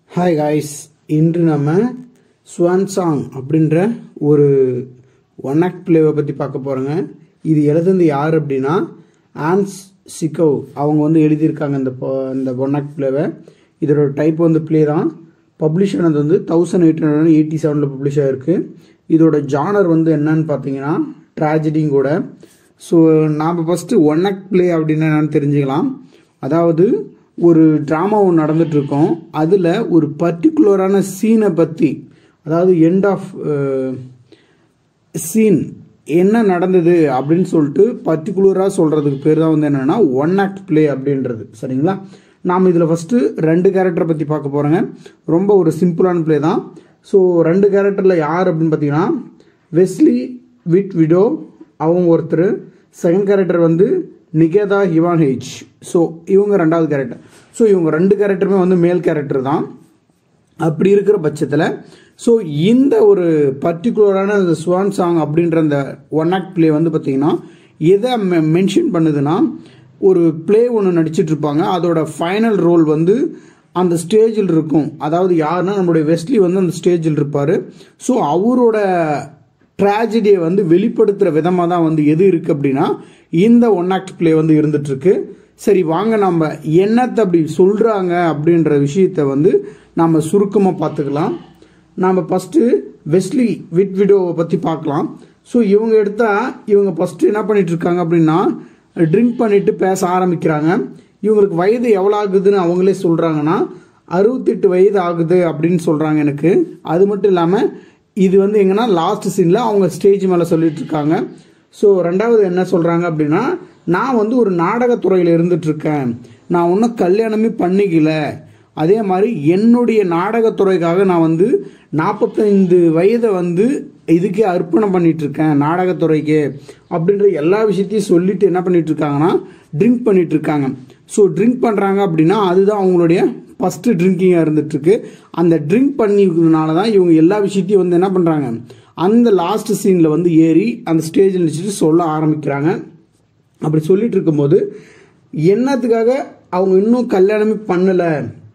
hi guys இன்று நம்ம Swan song அப்படின்ற ஒரு ஒன் ஆக்ட் பிளேவை பற்றி பார்க்க போகிறோங்க இது எழுதுனது யார் அப்படின்னா ஆன்ஸ் சிக்கோவ் அவங்க வந்து எழுதியிருக்காங்க இந்த பொ- இந்த ஒன் ஆக்ட் பிளேவை இதோட டைப் வந்து ப்ளே தான் பப்ளிஷ் ஆனது வந்து தௌசண்ட் எயிட் ஹண்ட்ரட் எயிட்டி செவனில் பப்ளிஷ் ஆகிருக்கு இதோட ஜானர் வந்து என்னன்னு பார்த்தீங்கன்னா ட்ராஜடியும் கூட ஸோ நாம் ஃபஸ்ட்டு ஒன் ஆக்ட் ப்ளே அப்படின்னு என்னன்னு தெரிஞ்சுக்கலாம் அதாவது ஒரு ட்ராமா ஒன்று நடந்துட்டுருக்கோம் அதில் ஒரு பர்டிகுலரான சீனை பற்றி அதாவது எண்ட் ஆஃப் சீன் என்ன நடந்தது அப்படின்னு சொல்லிட்டு பர்டிகுலராக சொல்கிறதுக்கு பேர் தான் வந்து என்னென்னா ஒன் ஆக்ட் ப்ளே அப்படின்றது சரிங்களா நாம் இதில் ஃபஸ்ட்டு ரெண்டு கேரக்டரை பற்றி பார்க்க போகிறோங்க ரொம்ப ஒரு சிம்பிளான ப்ளே தான் ஸோ ரெண்டு கேரக்டரில் யார் அப்படின்னு பார்த்தீங்கன்னா வெஸ்லி விட் விடோ அவங்க ஒருத்தர் செகண்ட் கேரக்டர் வந்து நிகேதா ஹிவான் ஹெச் ஸோ இவங்க ரெண்டாவது கேரக்டர் ஸோ இவங்க ரெண்டு கேரக்டருமே வந்து மேல் கேரக்டர் தான் அப்படி இருக்கிற பட்சத்தில் ஸோ இந்த ஒரு பர்டிகுலரான இந்த ஸ்வான் சாங் அப்படின்ற அந்த ஒன் ஆக்ட் ப்ளே வந்து பார்த்தீங்கன்னா எதை மென்ஷன் பண்ணுதுன்னா ஒரு ப்ளே ஒன்று நடிச்சிட்டு இருப்பாங்க அதோட ஃபைனல் ரோல் வந்து அந்த ஸ்டேஜில் இருக்கும் அதாவது யாருன்னா நம்மளுடைய வெஸ்லி வந்து அந்த ஸ்டேஜில் இருப்பார் ஸோ அவரோட ட்ராஜடியை வந்து வெளிப்படுத்துகிற விதமாக தான் வந்து எது இருக்குது அப்படின்னா இந்த ஒன் ஆக்ட் ப்ளே வந்து இருந்துட்டு இருக்கு சரி வாங்க நம்ம என்னத்தை அப்படி சொல்கிறாங்க அப்படின்ற விஷயத்தை வந்து நம்ம சுருக்கமாக பார்த்துக்கலாம் நாம் ஃபஸ்ட்டு வெஸ்லி விட் விடோவை பற்றி பார்க்கலாம் ஸோ இவங்க எடுத்தால் இவங்க ஃபஸ்ட்டு என்ன பண்ணிட்டு இருக்காங்க அப்படின்னா ட்ரிங்க் பண்ணிட்டு பேச ஆரம்பிக்கிறாங்க இவங்களுக்கு வயது எவ்வளோ ஆகுதுன்னு அவங்களே சொல்கிறாங்கன்னா அறுபத்தெட்டு வயது ஆகுது அப்படின்னு சொல்கிறாங்க எனக்கு அது மட்டும் இல்லாமல் இது வந்து எங்கன்னா லாஸ்ட் சீனில் அவங்க ஸ்டேஜ் மேலே சொல்லிட்டு இருக்காங்க ஸோ ரெண்டாவது என்ன சொல்கிறாங்க அப்படின்னா நான் வந்து ஒரு நாடகத்துறையில் இருந்துட்டு இருக்கேன் நான் இன்னும் கல்யாணமே பண்ணிக்கல அதே மாதிரி என்னுடைய நாடகத்துறைக்காக நான் வந்து நாற்பத்தைந்து வயதை வந்து இதுக்கே அர்ப்பணம் பண்ணிட்டு இருக்கேன் நாடகத்துறைக்கு அப்படின்ற எல்லா விஷயத்தையும் சொல்லிட்டு என்ன பண்ணிட்டு இருக்காங்கன்னா ட்ரிங்க் பண்ணிட்டு இருக்காங்க ஸோ ட்ரிங்க் பண்ணுறாங்க அப்படின்னா அதுதான் அவங்களுடைய ஃபஸ்ட்டு ட்ரிங்கிங்காக இருந்துட்டு இருக்கு அந்த ட்ரிங்க் பண்ணிக்கிறதுனால தான் இவங்க எல்லா விஷயத்தையும் வந்து என்ன பண்ணுறாங்க அந்த லாஸ்ட் சீனில் வந்து ஏறி அந்த ஸ்டேஜில் நினச்சிட்டு சொல்ல ஆரம்பிக்கிறாங்க அப்படி சொல்லிட்டு இருக்கும்போது என்னத்துக்காக அவங்க இன்னும் கல்யாணமே பண்ணலை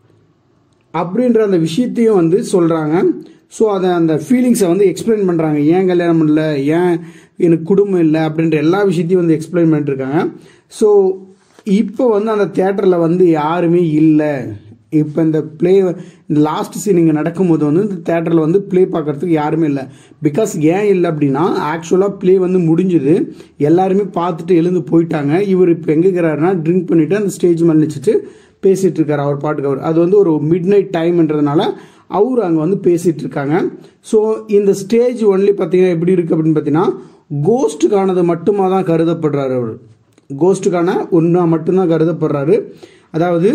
அப்படின்ற அந்த விஷயத்தையும் வந்து சொல்கிறாங்க ஸோ அதை அந்த ஃபீலிங்ஸை வந்து எக்ஸ்பிளைன் பண்ணுறாங்க ஏன் கல்யாணம் பண்ணல ஏன் எனக்கு குடும்பம் இல்லை அப்படின்ற எல்லா விஷயத்தையும் வந்து எக்ஸ்பிளைன் பண்ணிட்டுருக்காங்க ஸோ இப்போ வந்து அந்த தேட்டரில் வந்து யாருமே இல்லை இப்போ இந்த ப்ளே இந்த லாஸ்ட் சீன் இங்கே நடக்கும்போது வந்து இந்த தேட்டரில் வந்து ப்ளே பார்க்கறதுக்கு யாருமே இல்லை பிகாஸ் ஏன் இல்லை அப்படின்னா ஆக்சுவலாக ப்ளே வந்து முடிஞ்சுது எல்லாருமே பார்த்துட்டு எழுந்து போயிட்டாங்க இவர் இப்போ எங்கே இருக்கிறாருன்னா ட்ரிங்க் பண்ணிவிட்டு அந்த ஸ்டேஜ் மேலே நினச்சிட்டு பேசிட்டு இருக்காரு அவர் பாட்டுக்கு அவர் அது வந்து ஒரு மிட் நைட் டைம்ன்றதுனால அவர் அங்கே வந்து பேசிட்டு இருக்காங்க ஸோ இந்த ஸ்டேஜ் ஒன்லி பார்த்தீங்கன்னா எப்படி இருக்கு அப்படின்னு பார்த்தீங்கன்னா கோஸ்ட்டுக்கானது மட்டுமா தான் கருதப்படுறாரு அவர் கோஸ்ட்டுக்கான ஒன்றா மட்டும்தான் கருதப்படுறாரு அதாவது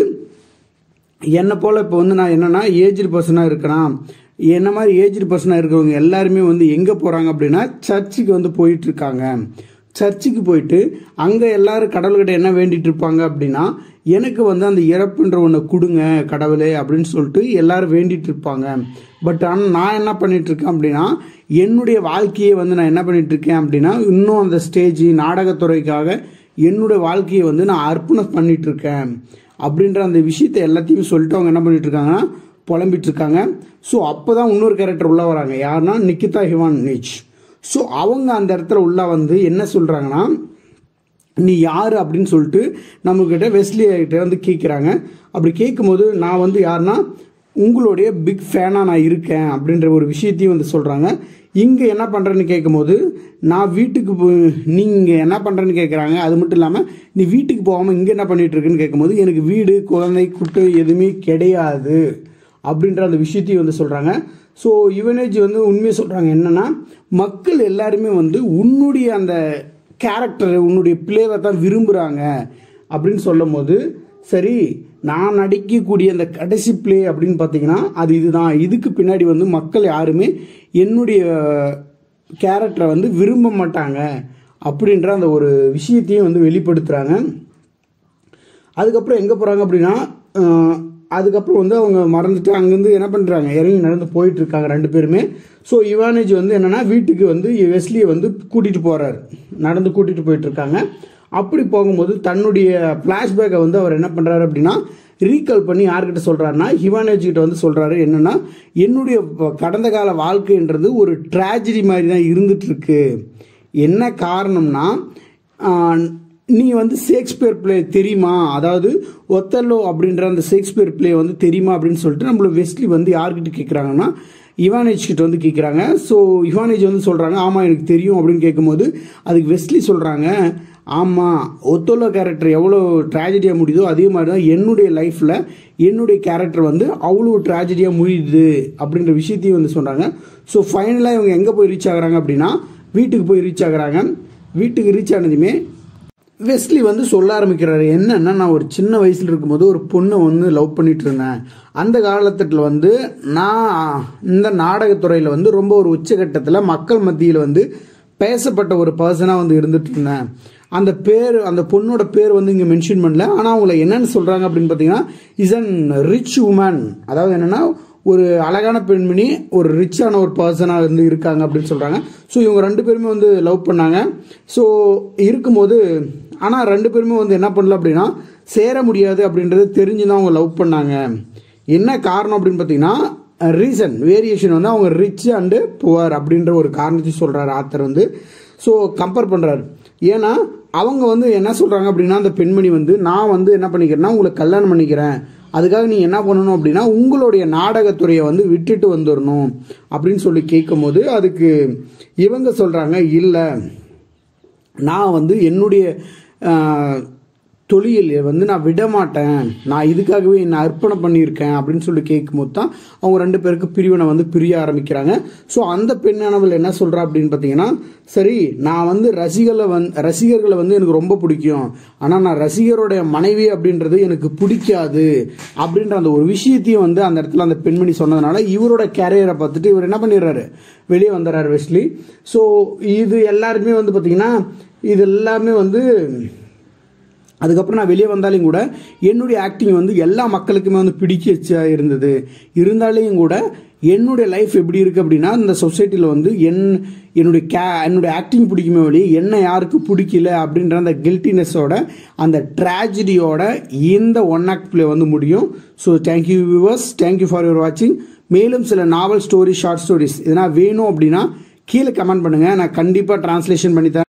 என்னை போல் இப்போ வந்து நான் என்னன்னா ஏஜ்டு பர்சனாக இருக்கிறேன் என்ன மாதிரி ஏஜ்டு பர்சனாக இருக்கிறவங்க எல்லாருமே வந்து எங்கே போகிறாங்க அப்படின்னா சர்ச்சுக்கு வந்து போயிட்டு இருக்காங்க சர்ச்சுக்கு போயிட்டு அங்கே எல்லாரும் கடவுள்கிட்ட என்ன வேண்டிட்டு இருப்பாங்க அப்படின்னா எனக்கு வந்து அந்த இறப்புன்ற ஒன்று கொடுங்க கடவுளே அப்படின்னு சொல்லிட்டு எல்லாரும் வேண்டிட்டு இருப்பாங்க பட் ஆனால் நான் என்ன பண்ணிட்டு இருக்கேன் அப்படின்னா என்னுடைய வாழ்க்கையை வந்து நான் என்ன பண்ணிட்டு இருக்கேன் அப்படின்னா இன்னும் அந்த ஸ்டேஜ் நாடகத்துறைக்காக என்னுடைய வாழ்க்கையை வந்து நான் அர்ப்பணம் பண்ணிட்டு இருக்கேன் அப்படின்ற அந்த விஷயத்தை எல்லாத்தையும் சொல்லிட்டு அவங்க என்ன பண்ணிட்டு இருக்காங்கன்னா புலம்பிட்டு இருக்காங்க ஸோ அப்போ தான் இன்னொரு கேரக்டர் உள்ள வராங்க யாருன்னா நிக்கிதா ஹிவான் நீச் ஸோ அவங்க அந்த இடத்துல உள்ள வந்து என்ன சொல்கிறாங்கன்னா நீ யார் அப்படின்னு சொல்லிட்டு நம்மக்கிட்ட வெஸ்லி கிட்ட வந்து கேட்குறாங்க அப்படி கேட்கும்போது நான் வந்து யாருன்னா உங்களுடைய பிக் ஃபேனாக நான் இருக்கேன் அப்படின்ற ஒரு விஷயத்தையும் வந்து சொல்கிறாங்க இங்கே என்ன பண்ணுறேன்னு கேட்கும்போது நான் வீட்டுக்கு போ நீங்கள் என்ன பண்ணுறேன்னு கேட்குறாங்க அது மட்டும் இல்லாமல் நீ வீட்டுக்கு போகாமல் இங்கே என்ன பண்ணிட்டு இருக்குன்னு கேட்கும்போது எனக்கு வீடு குழந்தை குட்டு எதுவுமே கிடையாது அப்படின்ற அந்த விஷயத்தையும் வந்து சொல்கிறாங்க ஸோ யுவனேஜ் வந்து உண்மையை சொல்கிறாங்க என்னன்னா மக்கள் எல்லாருமே வந்து உன்னுடைய அந்த கேரக்டர் உன்னுடைய பிளேவை தான் விரும்புகிறாங்க அப்படின்னு சொல்லும் போது சரி நான் நடிக்கக்கூடிய அந்த கடைசி பிளே அப்படின்னு பார்த்தீங்கன்னா அது இதுதான் இதுக்கு பின்னாடி வந்து மக்கள் யாருமே என்னுடைய கேரக்டரை வந்து விரும்ப மாட்டாங்க அப்படின்ற அந்த ஒரு விஷயத்தையும் வந்து வெளிப்படுத்துகிறாங்க அதுக்கப்புறம் எங்கே போகிறாங்க அப்படின்னா அஹ், அதுக்கப்புறம் வந்து அவங்க மறந்துட்டு அங்கேருந்து என்ன பண்ணுறாங்க இறங்கி நடந்து போயிட்டு இருக்காங்க ரெண்டு பேருமே ஸோ இவானேஜ் வந்து என்னன்னா வீட்டுக்கு வந்து வெஸ்லியை வந்து கூட்டிகிட்டு போகிறாரு நடந்து கூட்டிகிட்டு போயிட்டு இருக்காங்க அப்படி போகும்போது தன்னுடைய ஃப்ளாஷ்பேக்கை வந்து அவர் என்ன பண்ணுறாரு அப்படின்னா ரீகால் பண்ணி யார்கிட்ட சொல்கிறாருன்னா ஹிவானேஜ் கிட்ட வந்து சொல்கிறாரு என்னன்னா என்னுடைய வ- கடந்த கால வாழ்க்கைன்றது ஒரு ட்ராஜடி மாதிரி தான் இருந்துட்டு இருக்கு என்ன காரணம்னா ஆஹ், நீ வந்து ஷேக்ஸ்பியர் பிளே தெரியுமா அதாவது ஒத்தல்லோ அப்படின்ற அந்த ஷேக்ஸ்பியர் பிளே வந்து தெரியுமா அப்படின்னு சொல்லிட்டு நம்மள வெஸ்லி வந்து யார்கிட்ட கேட்குறாங்கன்னா இவானேஜ் கிட்ட வந்து கேட்குறாங்க ஸோ இவானேஜ் வந்து சொல்கிறாங்க ஆமாம் எனக்கு தெரியும் அப்படின்னு கேட்கும்போது அதுக்கு வெஸ்லி சொல்கிறாங்க ஆமாம் ஒத்தோலோ கேரக்டர் எவ்வளோ ட்ராஜடியாக முடியுதோ அதே மாதிரி தான் என்னுடைய லைஃப்பில் என்னுடைய கேரக்டர் வந்து அவ்வளோ ட்ராஜடியாக முடியுது அப்படின்ற விஷயத்தையும் வந்து சொல்கிறாங்க ஸோ ஃபைனலாக இவங்க எங்கே போய் ரீச் ஆகுறாங்க அப்படின்னா வீட்டுக்கு போய் ரீச் ஆகுறாங்க வீட்டுக்கு ரீச் ஆனதுமே வெஸ்லி வந்து சொல்ல ஆரம்பிக்கிறாரு என்னன்னா நான் ஒரு சின்ன வயசுல இருக்கும்போது ஒரு பொண்ணை வந்து லவ் பண்ணிட்டு இருந்தேன் அந்த காலத்தில் வந்து நான் இந்த நாடகத்துறையில் வந்து ரொம்ப ஒரு உச்சகட்டத்தில் மக்கள் மத்தியில் வந்து பேசப்பட்ட ஒரு பர்சனாக வந்து இருந்துட்டு இருந்தேன் அந்த பேர் அந்த பொண்ணோட பேர் வந்து இங்கே மென்ஷன் பண்ணல ஆனால் அவங்கள என்னன்னு சொல்கிறாங்க அப்படின்னு பார்த்தீங்கன்னா இஸ் அன் ரிச் உமன் அதாவது என்னன்னா ஒரு அழகான பெண்மணி ஒரு ரிச்சான ஒரு பர்சனாக இருந்து இருக்காங்க அப்படின்னு சொல்கிறாங்க ஸோ இவங்க ரெண்டு பேருமே வந்து லவ் பண்ணாங்க ஸோ இருக்கும்போது ஆனால் ரெண்டு பேருமே வந்து என்ன பண்ணல அப்படின்னா சேர முடியாது அப்படின்றது தெரிஞ்சு தான் அவங்க லவ் பண்ணாங்க என்ன காரணம் அப்படின்னு பார்த்தீங்கன்னா ரீசன் வேரியேஷன் வந்து அவங்க ரிச் அண்டு புவர் அப்படின்ற ஒரு காரணத்தை சொல்கிறாரு ஆத்தர் வந்து ஸோ கம்பேர் பண்ணுறாரு ஏன்னா அவங்க வந்து என்ன சொல்கிறாங்க அப்படின்னா அந்த பெண்மணி வந்து நான் வந்து என்ன பண்ணிக்கிறேன்னா உங்களை கல்யாணம் பண்ணிக்கிறேன் அதுக்காக நீ என்ன பண்ணணும் அப்படின்னா உங்களுடைய நாடகத்துறையை வந்து விட்டுட்டு வந்துடணும் அப்படின்னு சொல்லி கேட்கும்போது அதுக்கு இவங்க சொல்கிறாங்க இல்லை நான் வந்து என்னுடைய ஆஹ், தொழில் வந்து நான் விட மாட்டேன் நான் இதுக்காகவே என்னை அர்ப்பணம் பண்ணியிருக்கேன் அப்படின்னு சொல்லி கேட்கும்போது தான் அவங்க ரெண்டு பேருக்கு பிரிவினை வந்து பிரிய ஆரம்பிக்கிறாங்க ஸோ அந்த பெண்ணானவள் என்ன சொல்கிறா அப்படின்னு பார்த்தீங்கன்னா சரி நான் வந்து ரசிகர்களை வந் ரசிகர்களை வந்து எனக்கு ரொம்ப பிடிக்கும் ஆனால் நான் ரசிகருடைய மனைவி அப்படின்றது எனக்கு பிடிக்காது அப்படின்ற அந்த ஒரு விஷயத்தையும் வந்து அந்த இடத்துல அந்த பெண்மணி சொன்னதுனால இவரோட கேரியரை பார்த்துட்டு இவர் என்ன பண்ணிடுறாரு வெளியே வந்துடுறாரு வெஸ்லி ஸோ இது எல்லாருமே வந்து பார்த்தீங்கன்னா இது எல்லாமே வந்து அதுக்கப்புறம் நான் வெளியே வந்தாலும் கூட என்னுடைய ஆக்டிங் வந்து எல்லா மக்களுக்குமே வந்து பிடிக்கச்சா இருந்தது இருந்தாலையும் கூட என்னுடைய லைஃப் எப்படி இருக்கு அப்படின்னா இந்த சொசைட்டியில் வந்து என் என்னுடைய கே என்னுடைய ஆக்டிங் பிடிக்குமே வழி என்ன யாருக்கு பிடிக்கல அப்படின்ற அந்த கில்ட்டினஸோட அந்த ட்ராஜடியோட இந்த ஒன் ஆக்ட் பிளே வந்து முடியும் so thank you viewers thank you for your வாட்சிங் மேலும் சில நாவல் ஸ்டோரி ஷார்ட் ஸ்டோரிஸ் இதெல்லாம் வேணும் அப்படின்னா கீழே கமெண்ட் பண்ணுங்கள் நான் கண்டிப்பாக டிரான்ஸ்லேஷன் பண்ணி தரேன்